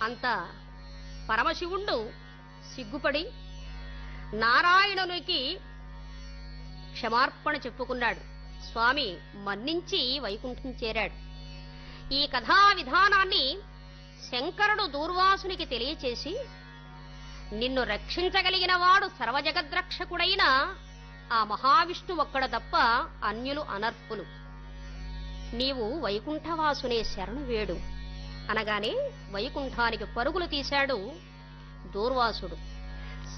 అంత పరమశివుండు సిగ్గుపడి నారాయణునికి క్షమార్పణ చెప్పుకున్నాడు స్వామి మన్నించి వైకుంఠం చేరాడు ఈ కథా విధానాన్ని శంకరుడు దూర్వాసునికి తెలియచేసి నిన్ను రక్షించగలిగిన వాడు సర్వజగద్రక్షకుడైన ఆ మహావిష్ణు ఒక్కడ తప్ప అన్యులు అనర్హులు నీవు వైకుంఠవాసునే శరణు వేడు అనగానే వైకుంఠానికి పరుగులు తీశాడు దూర్వాసుడు